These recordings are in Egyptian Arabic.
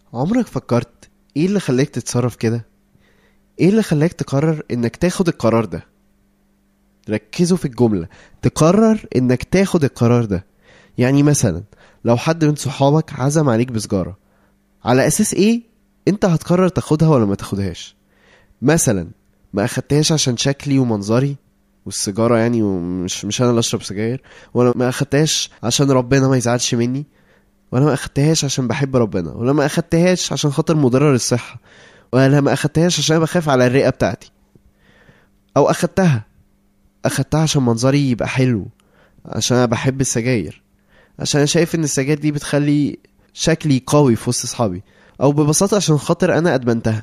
عمرك فكرت ايه اللي خلاك تتصرف كده ايه اللي خلاك تقرر انك تاخد القرار ده ركزوا في الجملة تقرر انك تاخد القرار ده يعني مثلا لو حد من صحابك عزم عليك بسجارة على اساس ايه انت هتقرر تاخدها ولا ما تاخدهاش مثلا ما اخدتهاش عشان شكلي ومنظري والسيجارة يعني ومش مش انا اللي اشرب سجاير ولا ما اخدتهاش عشان ربنا ما يزعلش مني ولا ما اخدتهاش عشان بحب ربنا ولا ما اخدتهاش عشان خاطر مضرة للصحة ولا ما اخدتهاش عشان بخاف على الرئة بتاعتي او اخدتها اخدتها عشان منظري يبقى حلو عشان انا بحب السجاير عشان انا شايف ان السجاير دي بتخلي شكلي قوي في وسط اصحابي او ببساطة عشان خاطر انا ادمنتها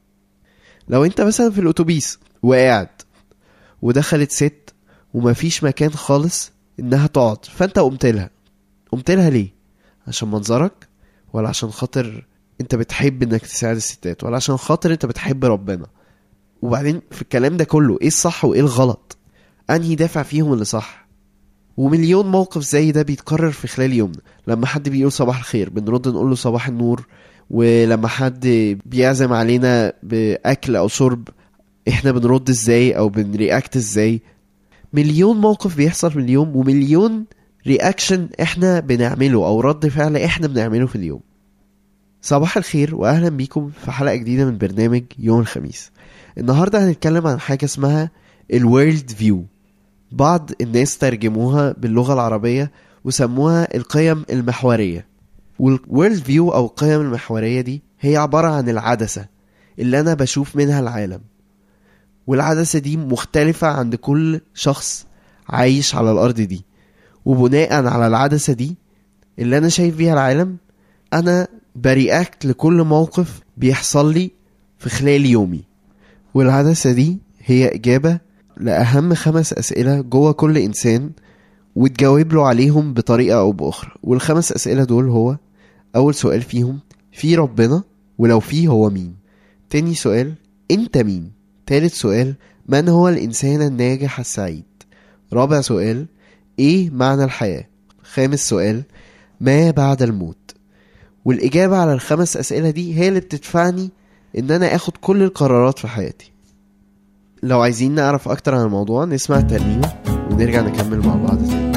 لو انت مثلا في الاتوبيس وقاعد ودخلت ست ومفيش مكان خالص انها تقعد فانت قمت لها قمت لها ليه عشان منظرك ولا عشان خاطر انت بتحب انك تساعد الستات ولا عشان خاطر انت بتحب ربنا وبعدين في الكلام ده كله ايه الصح وايه الغلط انهي دافع فيهم اللي صح ومليون موقف زي ده بيتكرر في خلال يومنا لما حد بيقول صباح الخير بنرد نقول له صباح النور ولما حد بيعزم علينا باكل او شرب احنا بنرد ازاي او بنرياكت ازاي مليون موقف بيحصل في اليوم ومليون رياكشن احنا بنعمله او رد فعل احنا بنعمله في اليوم صباح الخير واهلا بيكم في حلقه جديده من برنامج يوم الخميس النهارده هنتكلم عن حاجه اسمها الورلد فيو بعض الناس ترجموها باللغه العربيه وسموها القيم المحوريه والورلد فيو او القيم المحوريه دي هي عباره عن العدسه اللي انا بشوف منها العالم والعدسه دي مختلفه عند كل شخص عايش على الارض دي وبناء على العدسه دي اللي انا شايف بيها العالم انا برياكت لكل موقف بيحصل لي في خلال يومي والعدسة دي هي إجابة لأهم خمس أسئلة جوه كل إنسان وتجاوب له عليهم بطريقة أو بأخرى والخمس أسئلة دول هو أول سؤال فيهم في ربنا ولو في هو مين تاني سؤال أنت مين تالت سؤال من هو الإنسان الناجح السعيد رابع سؤال إيه معنى الحياة خامس سؤال ما بعد الموت والإجابة على الخمس أسئلة دي هي اللي بتدفعني إن أنا آخد كل القرارات في حياتي لو عايزين نعرف أكتر عن الموضوع نسمع الترنيمة ونرجع نكمل مع بعض تاني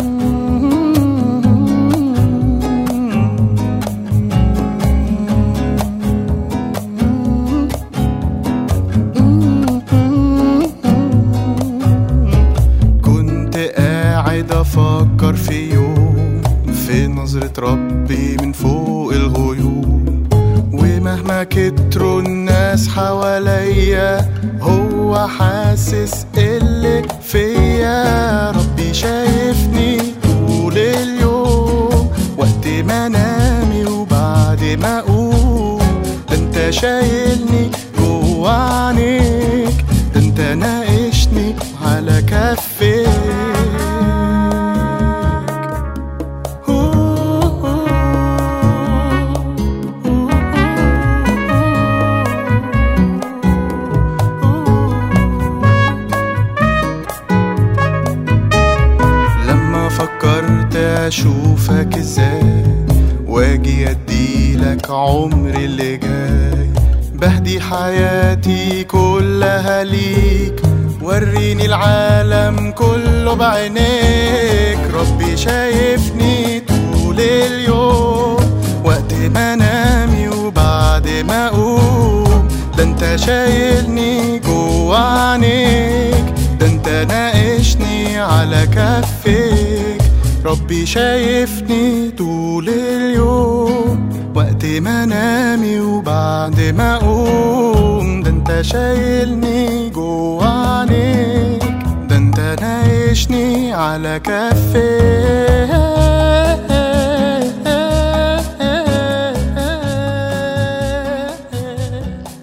كنت قاعد افكر في يوم في نظرة ربي من فوق الغيوم ومهما كتروا الناس حواليا هو حاسس اللي فيا ربي شايفني طول اليوم وقت ما انامي وبعد ما اقوم ده انت شايلني جوا عينيك ده انت ناقشني على كفيك لما فكرت اشوفك ازاي واجي اديلك عمري اللي جاي بهدي حياتي كلها ليك وريني العالم كله بعينيك ربي شايفني طول اليوم وقت ما انامي وبعد ما اقوم ده انت شايلني جوا عينيك ده انت ناقشني على كفيك ربي شايفني طول اليوم وقت ما انامي وبعد ما اقوم ده انت شايلني جوا عينيك ده انت ناقشني على كفيك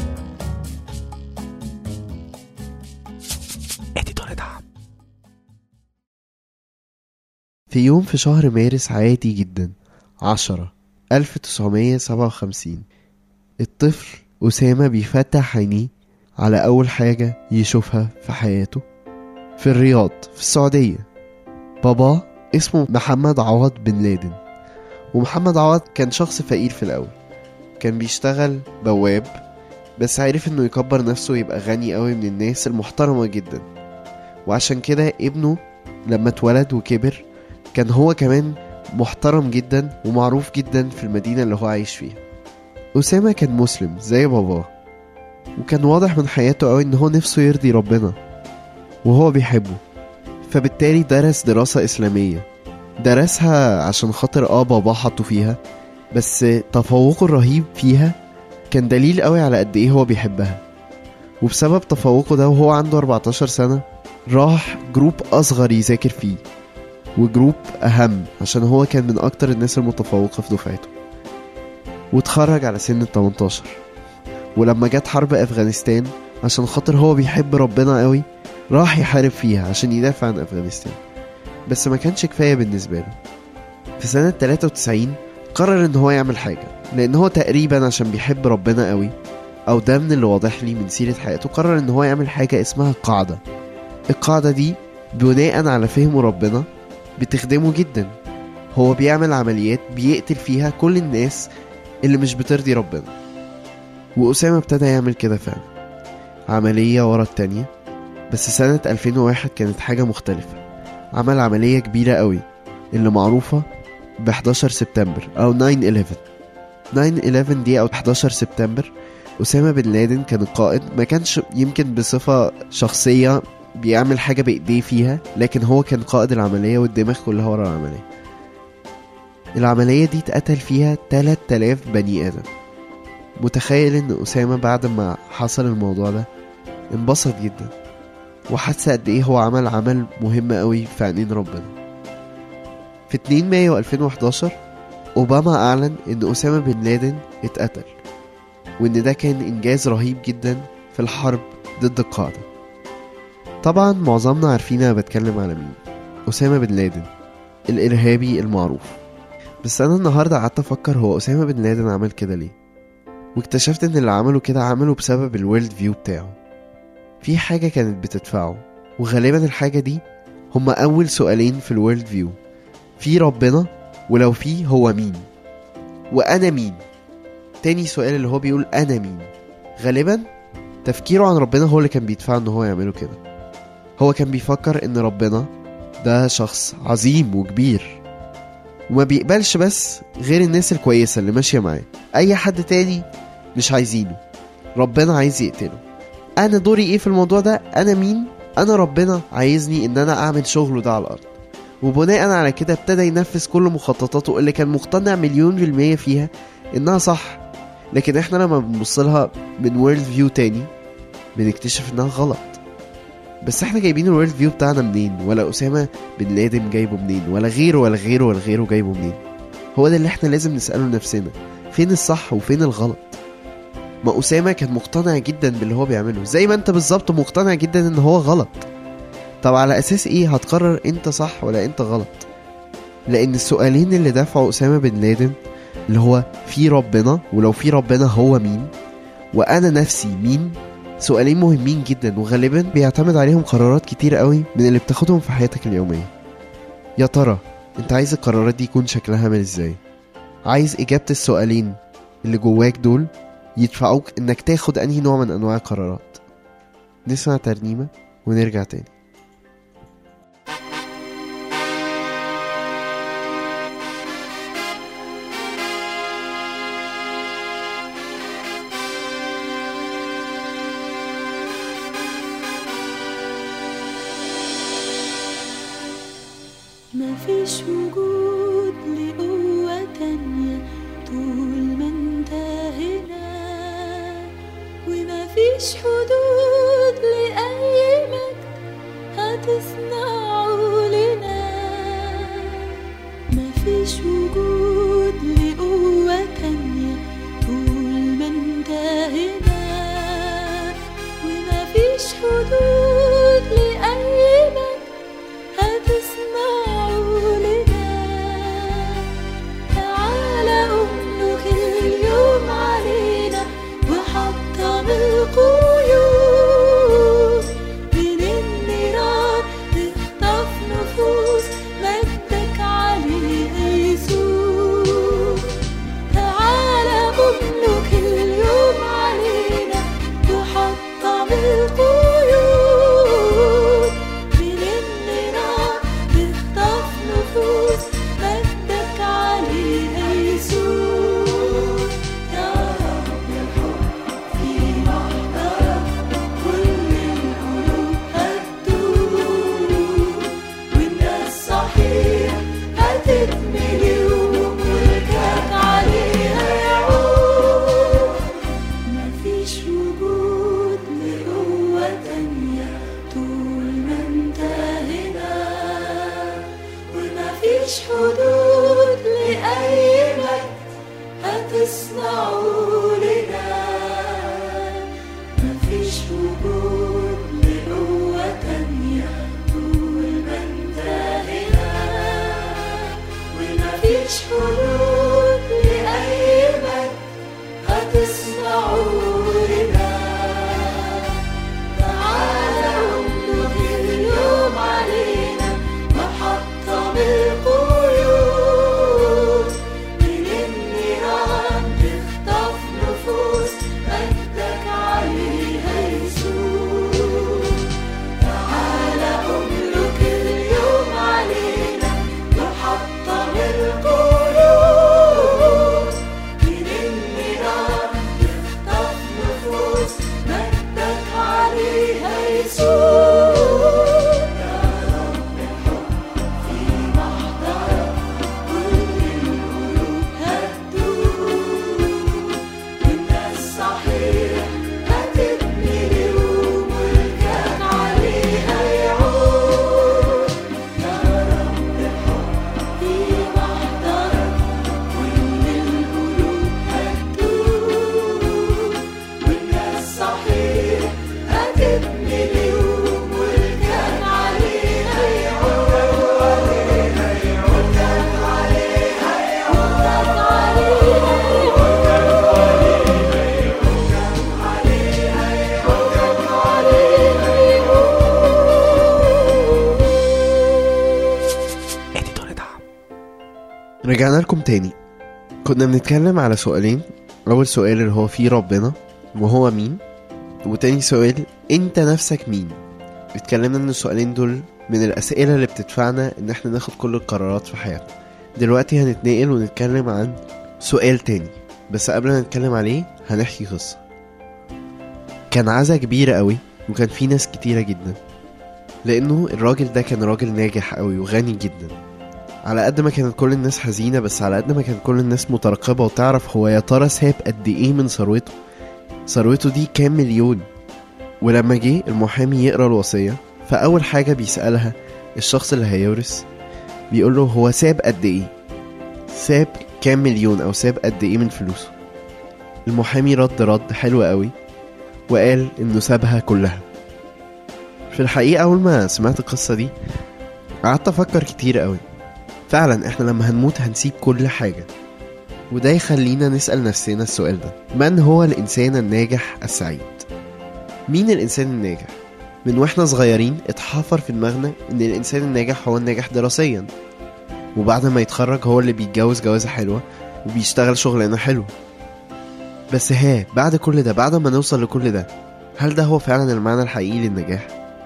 في يوم في شهر مارس عادي جدا عشرة ألف تسعمية سبعة وخمسين الطفل أسامة بيفتح عينيه على أول حاجة يشوفها في حياته في الرياض في السعودية بابا اسمه محمد عوض بن لادن ومحمد عوض كان شخص فقير في الأول كان بيشتغل بواب بس عرف انه يكبر نفسه ويبقى غني قوي من الناس المحترمة جدا وعشان كده ابنه لما اتولد وكبر كان هو كمان محترم جدا ومعروف جدا في المدينة اللي هو عايش فيها أسامة كان مسلم زي باباه وكان واضح من حياته قوي ان هو نفسه يرضي ربنا وهو بيحبه فبالتالي درس دراسة إسلامية درسها عشان خاطر اه باباه حطه فيها بس تفوقه الرهيب فيها كان دليل قوي على قد ايه هو بيحبها وبسبب تفوقه ده وهو عنده 14 سنة راح جروب أصغر يذاكر فيه وجروب أهم عشان هو كان من أكتر الناس المتفوقة في دفعته واتخرج على سن ال 18 ولما جت حرب أفغانستان عشان خاطر هو بيحب ربنا قوي راح يحارب فيها عشان يدافع عن أفغانستان بس ما كانش كفاية بالنسبة له في سنة 93 قرر ان هو يعمل حاجة لان هو تقريبا عشان بيحب ربنا قوي او ده من اللي واضح لي من سيرة حياته قرر ان هو يعمل حاجة اسمها قاعدة القاعدة دي بناء على فهمه ربنا بتخدمه جدا هو بيعمل عمليات بيقتل فيها كل الناس اللي مش بترضي ربنا وأسامة ابتدى يعمل كده فعلا عملية ورا التانية بس سنة 2001 كانت حاجة مختلفة عمل عملية كبيرة قوي اللي معروفة ب 11 سبتمبر أو 9/11 9/11 دي أو 11 سبتمبر أسامة بن لادن كان القائد ما كانش يمكن بصفة شخصية بيعمل حاجة بإيديه فيها لكن هو كان قائد العملية والدماغ كلها ورا العملية العملية دي اتقتل فيها 3000 بني آدم متخيل إن أسامة بعد ما حصل الموضوع ده انبسط جدا وحس قد إيه هو عمل عمل مهم قوي في عينين ربنا في 2 مايو 2011 أوباما أعلن إن أسامة بن لادن اتقتل وإن ده كان إنجاز رهيب جدا في الحرب ضد القاعدة طبعا معظمنا عارفين أنا بتكلم على مين أسامة بن لادن الإرهابي المعروف بس أنا النهاردة قعدت أفكر هو أسامة بن لادن عمل كده ليه واكتشفت إن اللي عمله كده عمله بسبب الورلد فيو بتاعه في حاجة كانت بتدفعه وغالبا الحاجة دي هما أول سؤالين في الورلد فيو في ربنا ولو في هو مين وأنا مين تاني سؤال اللي هو بيقول أنا مين غالبا تفكيره عن ربنا هو اللي كان بيدفعه إن هو يعمله كده هو كان بيفكر إن ربنا ده شخص عظيم وكبير وما بيقبلش بس غير الناس الكويسة اللي ماشية معاه أي حد تاني مش عايزينه ربنا عايز يقتله أنا دوري إيه في الموضوع ده أنا مين أنا ربنا عايزني إن أنا أعمل شغله ده على الأرض وبناء على كده ابتدى ينفذ كل مخططاته اللي كان مقتنع مليون في المية فيها إنها صح لكن احنا لما بنبص لها من وورلد فيو تاني بنكتشف إنها غلط بس احنا جايبين الورلد فيو بتاعنا منين ولا أسامة بن لادن جايبه منين ولا غيره ولا غيره ولا غيره جايبه منين هو ده اللي احنا لازم نسأله لنفسنا فين الصح وفين الغلط ما أسامة كان مقتنع جدا باللي هو بيعمله زي ما انت بالظبط مقتنع جدا ان هو غلط طب على اساس ايه هتقرر انت صح ولا انت غلط لان السؤالين اللي دفعوا اسامه بن لادن اللي هو في ربنا ولو في ربنا هو مين وانا نفسي مين سؤالين مهمين جدا وغالبا بيعتمد عليهم قرارات كتير قوي من اللي بتاخدهم في حياتك اليوميه يا ترى انت عايز القرارات دي يكون شكلها عامل ازاي عايز اجابه السؤالين اللي جواك دول يدفعوك انك تاخد انهي نوع من انواع القرارات نسمع ترنيمه ونرجع تاني مفيش وجود لقوة تانية طول ما انت هنا ومفيش حدود لأي مجد هتصنعه لنا مفيش وجود لقوة تانية طول ما انت هنا ومفيش حدود لأي مجد هتصنعه لنا تعالى أملك اليوم علينا وحطم القيود هتصنعوا لنا مفيش وجود لقوة تانية طول ما انت هنا ومفيش حدود لأي مجد هتصنعوا لنا تعالى املك اليوم علينا محطة من القيود من النيران تخطف نفوس مجدك عليها يسوع تعالى املك اليوم علينا محطة من القيود من النيران تخطف نفوس مجدك عليها يسوع يا رب حب في محضرك كل القلوب هتدوب والناس صحيح هتتملي وملكك عليها يعود يا رب حب في محضرك كل القلوب هتدوب والناس صحيح هتتملي وملكك عليها يعود ملكك عليها يعود ملكك رجعنا لكم تاني كنا بنتكلم على سؤالين أول سؤال اللي هو فيه ربنا وهو مين وتاني سؤال أنت نفسك مين اتكلمنا ان السؤالين دول من الأسئلة اللي بتدفعنا ان احنا ناخد كل القرارات في حياتنا دلوقتي هنتنقل ونتكلم عن سؤال تاني بس قبل ما نتكلم عليه هنحكي قصة كان عزا كبيرة قوي وكان في ناس كتيرة جدا لأنه الراجل ده كان راجل ناجح قوي وغني جدا على قد ما كانت كل الناس حزينة بس على قد ما كانت كل الناس مترقبة وتعرف هو يا ترى ساب قد ايه من ثروته ثروته دي كام مليون ولما جه المحامي يقرا الوصية فأول حاجة بيسألها الشخص اللي هيورث بيقول له هو ساب قد ايه ساب كام مليون او ساب قد ايه من فلوسه المحامي رد رد حلو قوي وقال انه سابها كلها في الحقيقة أول ما سمعت القصة دي قعدت أفكر كتير قوي فعلا احنا لما هنموت هنسيب كل حاجة وده يخلينا نسأل نفسنا السؤال ده من هو الإنسان الناجح السعيد؟ مين الإنسان الناجح؟ من واحنا صغيرين اتحفر في دماغنا ان الإنسان الناجح هو الناجح دراسيا وبعد ما يتخرج هو اللي بيتجوز جوازة حلوة وبيشتغل شغلانة حلوة بس ها بعد كل ده بعد ما نوصل لكل ده هل ده هو فعلا المعنى الحقيقي للنجاح؟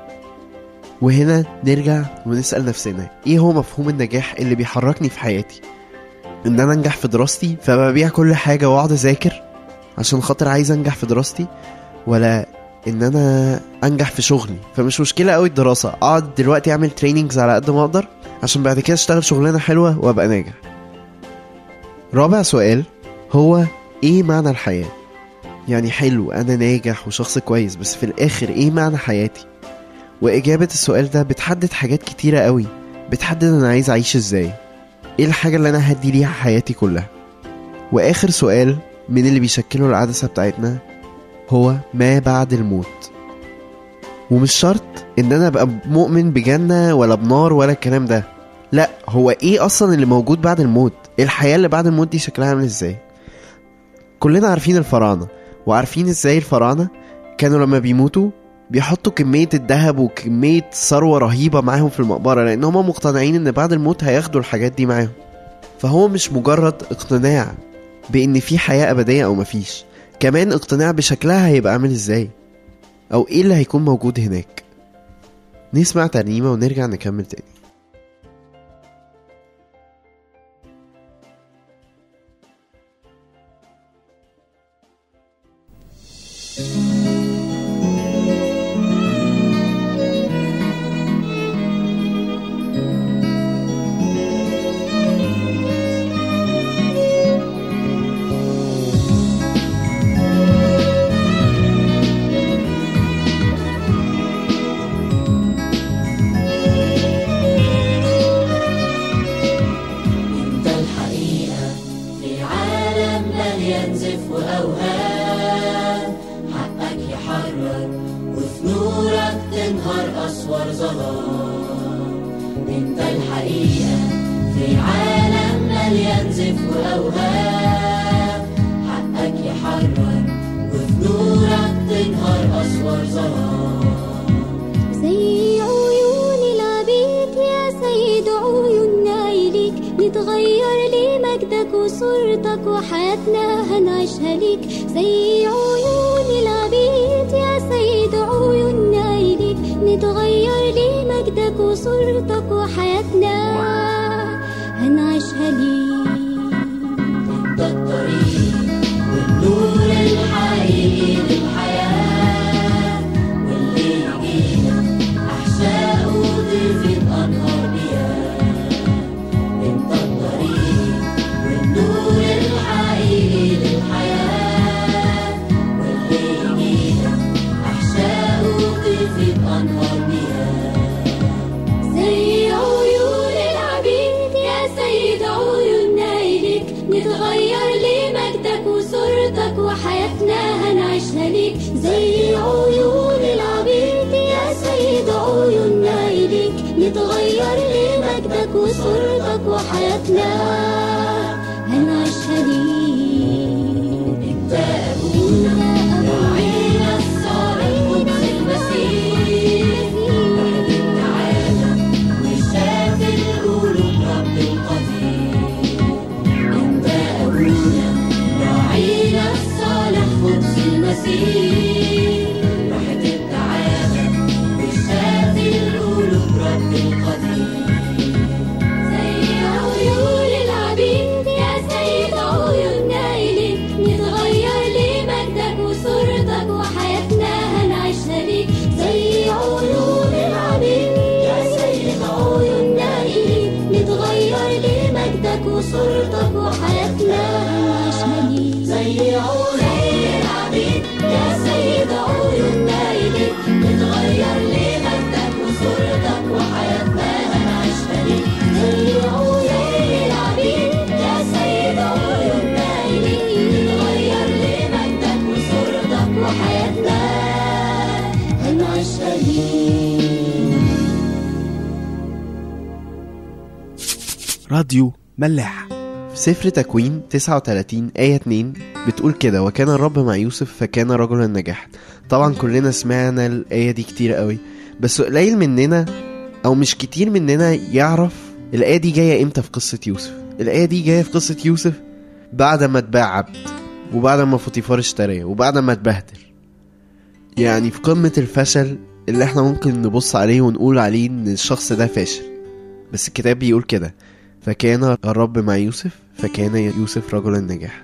وهنا نرجع ونسأل نفسنا ايه هو مفهوم النجاح اللي بيحركني في حياتي ان انا انجح في دراستي فببيع كل حاجة واقعد اذاكر عشان خاطر عايز انجح في دراستي ولا ان انا انجح في شغلي فمش مشكلة قوي الدراسة اقعد دلوقتي اعمل تريننجز على قد ما اقدر عشان بعد كده اشتغل شغلانة حلوة وابقى ناجح رابع سؤال هو ايه معنى الحياة يعني حلو انا ناجح وشخص كويس بس في الاخر ايه معنى حياتي وإجابة السؤال ده بتحدد حاجات كتيرة قوي بتحدد أنا عايز أعيش إزاي إيه الحاجة اللي أنا هدي ليها حياتي كلها وآخر سؤال من اللي بيشكلوا العدسة بتاعتنا هو ما بعد الموت ومش شرط إن أنا أبقى مؤمن بجنة ولا بنار ولا الكلام ده لا هو إيه أصلا اللي موجود بعد الموت الحياة اللي بعد الموت دي شكلها عامل إزاي كلنا عارفين الفراعنة وعارفين إزاي الفراعنة كانوا لما بيموتوا بيحطوا كمية الذهب وكمية ثروة رهيبة معاهم في المقبرة لأن هما مقتنعين إن بعد الموت هياخدوا الحاجات دي معاهم فهو مش مجرد اقتناع بإن في حياة أبدية أو مفيش كمان اقتناع بشكلها هيبقى عامل إزاي أو إيه اللي هيكون موجود هناك نسمع ترنيمة ونرجع نكمل تاني انت الحقيقة في عالم مليان ينزف وأوهام حقك يحرر وفي نورك تنهار أسوار ظلام انت الحقيقة في عالم مليان زف وأوهام حقك يحرر وفي نورك تنهار أسوار ظلام زي عيون العبيد يا سيد عيوننا إليك نتغير لمجدك وصورتك وحياتنا هنعيشها ليك زي عيون العبيد يا سيد عيوننا إليك نتغير لمجدك وصورتك وحياتنا هنعيشها ليك انت الطريق والنور الحقيقي للحياة واللي يجينا أحشائه تفيض أنهار مياه انت الطريق والنور الحقيقي للحياة واللي يجينا أحشائه تفيض أنهار مياه زي عيون العبيد يا سيد عيوننا إليك نتغير لمجدك وصورتك وحياتنا هنعيشها ليك زي عيون العبيد يا سيد عيوننا إليك نتغير لمجدك وصورتك وحياتنا هنعيشها ليك انت أبونا راعينا الصالح قدس المسيح واحد العالم وشاف القلوب رب القدير انت أبونا راعينا الصالح قدس المسيح واحد العالم وشاف القلوب رب القدير زي عيون العبيد يا سيد عيوننا إليك نتغير لمجدك وصورتك وحياتنا هنعيشها ليك زي عيون العبيد يا سيد عيوننا إليك نتغير لمجدك وصورتك وحياتنا هنعيشها ليك زي عيون العبيد يا سيد عيوننا إليك نتغير لمجدك وصورتك وحياتنا هنعيشها ليك زي عيون العبيد يا سيد عيوننا إليك نتغير لمجدك وصورتك وحياتنا هنعيشها ليك راديو ملاح في سفر تكوين 39 آية 2 بتقول كده وكان الرب مع يوسف فكان رجلا نجاحا طبعا كلنا سمعنا الآية دي كتير قوي بس قليل مننا أو مش كتير مننا يعرف الآية دي جاية إمتى في قصة يوسف الآية دي جاية في قصة يوسف بعد ما اتباع عبد وبعد ما فوتيفار اشتراه وبعد ما اتبهدل يعني في قمة الفشل اللي احنا ممكن نبص عليه ونقول عليه ان الشخص ده فاشل بس الكتاب بيقول كده فكان الرب مع يوسف فكان يوسف رجلا ناجحا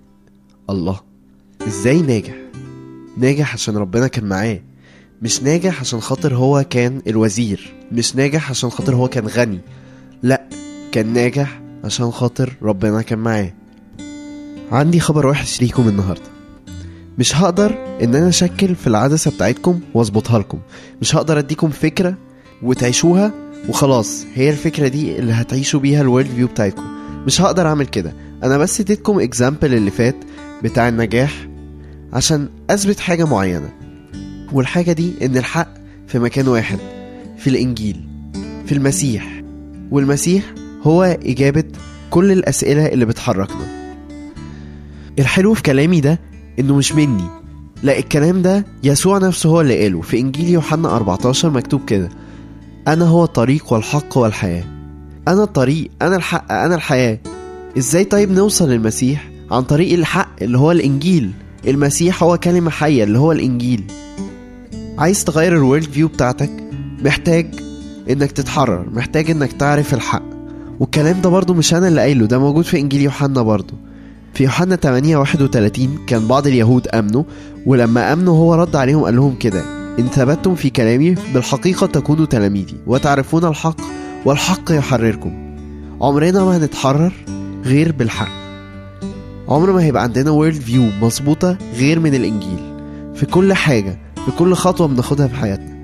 الله ازاي ناجح ناجح عشان ربنا كان معاه مش ناجح عشان خاطر هو كان الوزير مش ناجح عشان خاطر هو كان غني لا كان ناجح عشان خاطر ربنا كان معاه عندي خبر وحش ليكم النهارده مش هقدر ان انا اشكل في العدسه بتاعتكم واظبطها لكم مش هقدر اديكم فكره وتعيشوها وخلاص هي الفكره دي اللي هتعيشوا بيها الورلد فيو بتاعتكم مش هقدر اعمل كده انا بس اديتكم اكزامبل اللي فات بتاع النجاح عشان اثبت حاجه معينه والحاجه دي ان الحق في مكان واحد في الانجيل في المسيح والمسيح هو اجابه كل الاسئله اللي بتحركنا الحلو في كلامي ده انه مش مني لا الكلام ده يسوع نفسه هو اللي قاله في انجيل يوحنا 14 مكتوب كده انا هو الطريق والحق والحياه انا الطريق انا الحق انا الحياه ازاي طيب نوصل للمسيح عن طريق الحق اللي هو الانجيل المسيح هو كلمه حيه اللي هو الانجيل عايز تغير الورلد فيو بتاعتك محتاج انك تتحرر محتاج انك تعرف الحق والكلام ده برضو مش انا اللي قايله ده موجود في انجيل يوحنا برضو في يوحنا 8 31 كان بعض اليهود امنوا ولما امنوا هو رد عليهم قال لهم كده ان ثبتتم في كلامي بالحقيقه تكونوا تلاميذي وتعرفون الحق والحق يحرركم عمرنا ما هنتحرر غير بالحق عمر ما هيبقى عندنا وورلد فيو مظبوطه غير من الانجيل في كل حاجه في كل خطوه بناخدها في حياتنا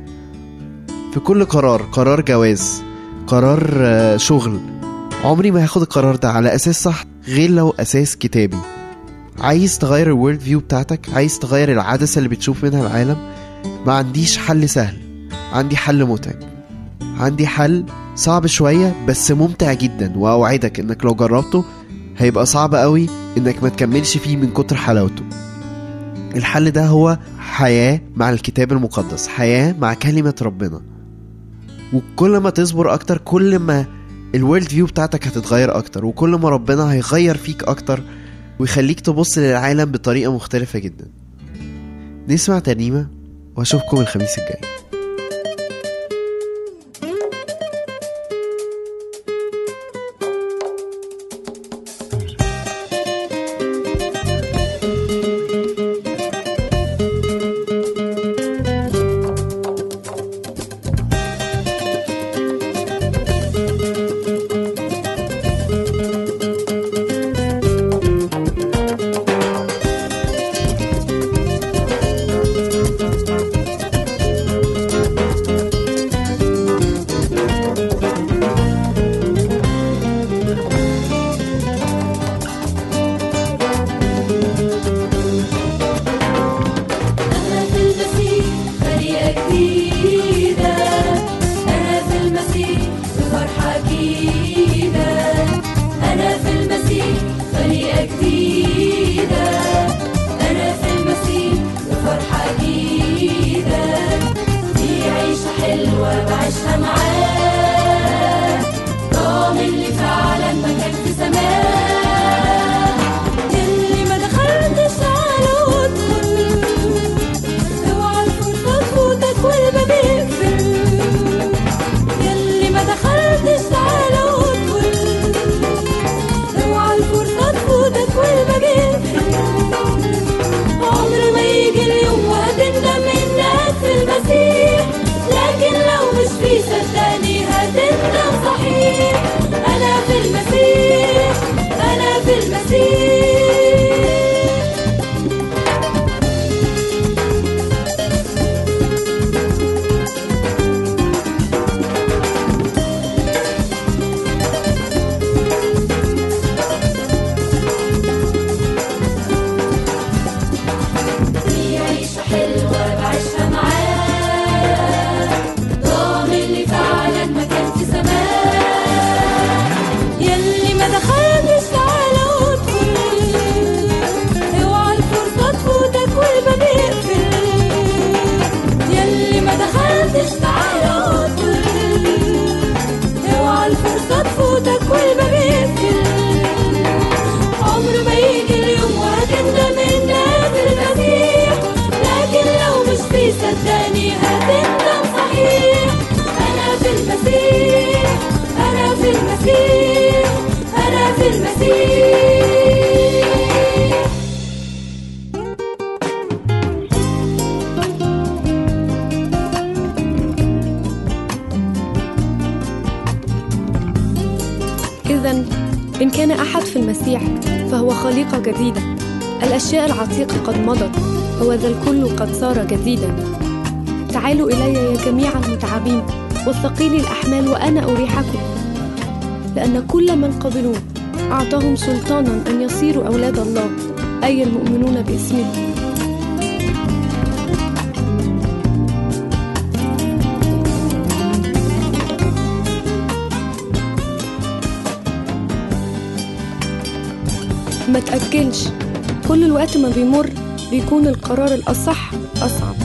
في كل قرار قرار جواز قرار آه، شغل عمري ما هاخد القرار ده على اساس صح غير لو اساس كتابي عايز تغير الورد فيو بتاعتك عايز تغير العدسة اللي بتشوف منها العالم ما عنديش حل سهل عندي حل متعب عندي حل صعب شوية بس ممتع جدا وأوعدك إنك لو جربته هيبقى صعب قوي إنك ما تكملش فيه من كتر حلاوته الحل ده هو حياة مع الكتاب المقدس حياة مع كلمة ربنا وكل ما تصبر أكتر كل ما الورلد فيو بتاعتك هتتغير أكتر وكل ما ربنا هيغير فيك أكتر ويخليك تبص للعالم بطريقة مختلفة جدا نسمع ترنيمة وأشوفكم الخميس الجاي أنا في المسيح خليقة جديدة أنا في المسيح بفرحة جديدة أنا في المسيح خليقة جديدة أنا في المسيح بفرحة جديدة دي عيشة حلوة بعيشها معاه ضامن اللي فعلا مكان في سماه اللي ما دخلتش على وادخل اوعى الفرصة تفوتك والباب يقفل ياللي ما دخلتش تعالى وادخل اوعى الفرصة تفوتك والباب يقفل عمر ما يجي اليوم وهتندم انك في المسيح لكن لو مش فيه صدقني هتندم صحيح انا في المسيح انا في المسيح في عيشة حلوة بعيشها معاه ضامن لي فعلا مكان في سماه ياللي ما دخلتش تعالى وادخل اوعى الفرصة تفوتك والباب يقفل ياللي ما دخلتش تعالى وادخل اوعى الفرصة تفوتك والباب يقفل عمر ما يجي اليوم وهتندم انك في المسيح لكن لو مش فيه صدقني هتندم صحيح انا في المسيح انا في المسيح انا في المسيح إذا إن كان أحد في المسيح فهو خليقة جديدة الأشياء العتيقة قد مضت وذا الكل قد صار جديدا تعالوا إلي يا جميع المتعبين والثقيل الأحمال وأنا أريحكم لأن كل من قبلوه أعطاهم سلطانا أن يصيروا أولاد الله أي المؤمنون باسمه ما تأجلش كل الوقت ما بيمر بيكون القرار الأصح أصعب